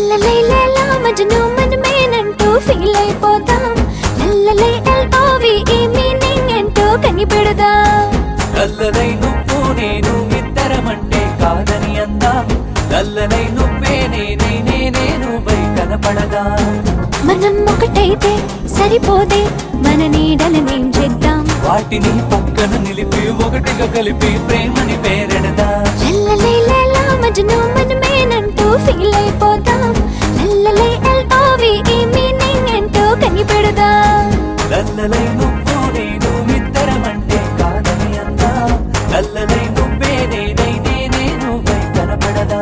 లల్లలైలా Majnu మనమేనంటూ feel అయిపోతాం లల్లలై LOV ఈ meaning ఏంటో కనిపెడదాం నల్లనై నువ్వు నేను ఇద్దరమంటే కాదని అందాం నల్లనై నువ్వే నేనే నేనే నువ్వై కనపడదా మనం ఒకటైతే సరిపోదే మన నీడలనేం చేద్దాం వాటిని పక్కన నిలిపి ఒకటిగా కలిపి ప్రేమని పేరెడదా లల్లలైలా మజ్ను మనమేనంటూ ఫీల్ అయిపోతాం లల్లలై ఎల్ఓవి ఈ మీనింగ్ ఏంటో కనిపెడదాం నల్లనై నువ్వు నేను ఇద్దరమంటే కాదని అందాం నల్లనై నువ్వే నేనే నేనే నువ్వై కనపడదా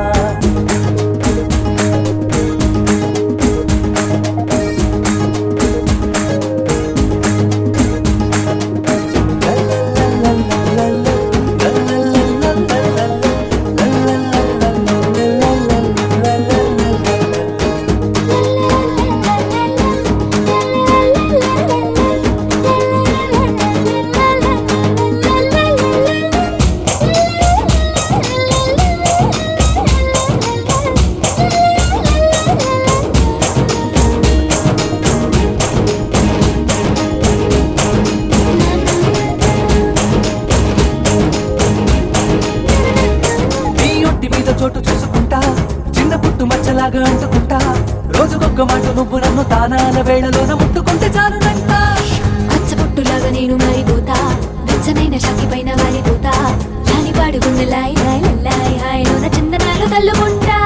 నీ ఒంటి మీద చోటు చూసుకుంటా చిన్న పుట్టు మచ్చలాగా అంటుకుంటా రోజుకొక్క మాట నువ్వు నన్ను తానాల వేళలోన ముట్టుకుంటే చాలునంట పచ్చబొట్టులాగా నేను మారిపోతా వెచ్చనైన షాకి పైన వాలిపోతా లాలి పాడుకున్న లాయి లాయి లల్లాయి హాయిలోన చందనాలు తల్లుకుంటా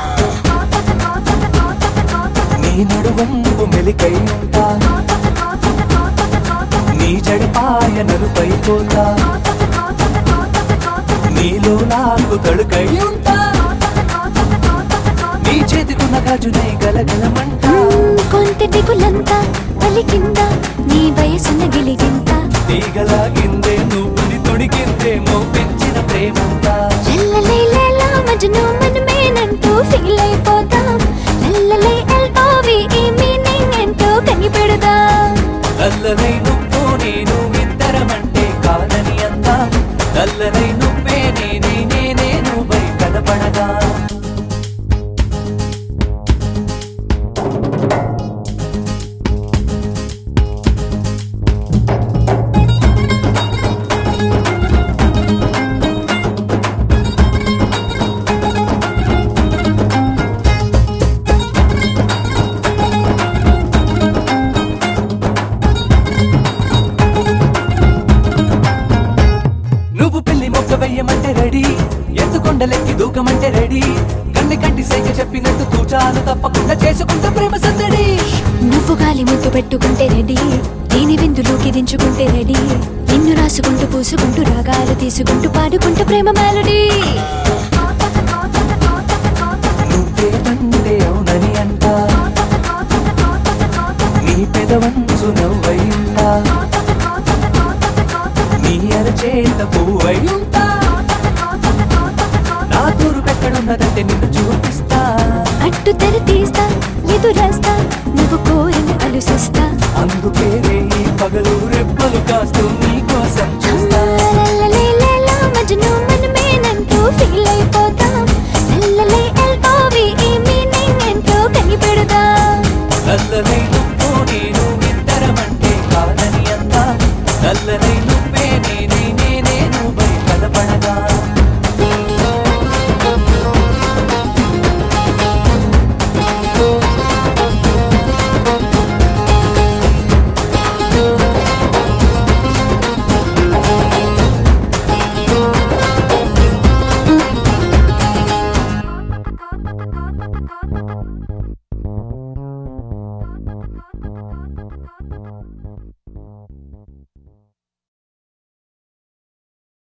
నీ నడువంపు మెలికై ఉంటా నీ జడిపాయ నలుపై పోతా నీలో నాకు తడుకై ఉంటా నీ చేతికున్న గాజునై గలగలమంట మ్మ్, కొంటె దిగులంతా పలికింద నీ వయసున్న గిలిగింత తీగలాగిందే నువ్వుని తొడిగిందేమో పెంచిన ప్రేమంతా లల్లలైలా మజ్ను మనమేనంటూ ఫీల్ అయిపోతాం లల్లలై ఎల్ఓవి ఈ మీనింగ్ ఏంటో కనిపెడదాం నల్లనై నువ్వు నేను ఇద్దరమంటే కాదని అందా నల్లనై నువ్వే నేనే నేనే నువ్వై కనపడగా నువ్వు పెళ్లి మొక్క వెయ్యమంటే రెడీ ఎత్తుకొండలెక్కి దూకమంటే రెడీ కన్ని కంటి సైగ చెప్పినట్టు తూచాలు తప్పకుండా చేసుకుంటా ప్రేమ సందడి నువ్వు గాలి ముద్దు పెట్టుకుంటే రెడీ దీని విందులోకి దించుకుంటే రెడీ నిన్ను రాసుకుంటూ పూసుకుంటూ రాగాలు తీసుకుంటూ పాడుకుంటూ ప్రేమ మెలడీ నువ్వేదంటే అవునని అంట నీ పెదవంచు నవ్వై ఉంటా నీ అరచేత పువ్వై ఉంటా నా తూరు ఎక్కడున్నదంటే నిన్ను చూపిస్తా అట్టు తెర తీస్తా ఎదురేస్తా నువ్వు కోరిన అలుసిస్తా అందుకే ఈ పగలు రెప్పలు కాస్తూ నీ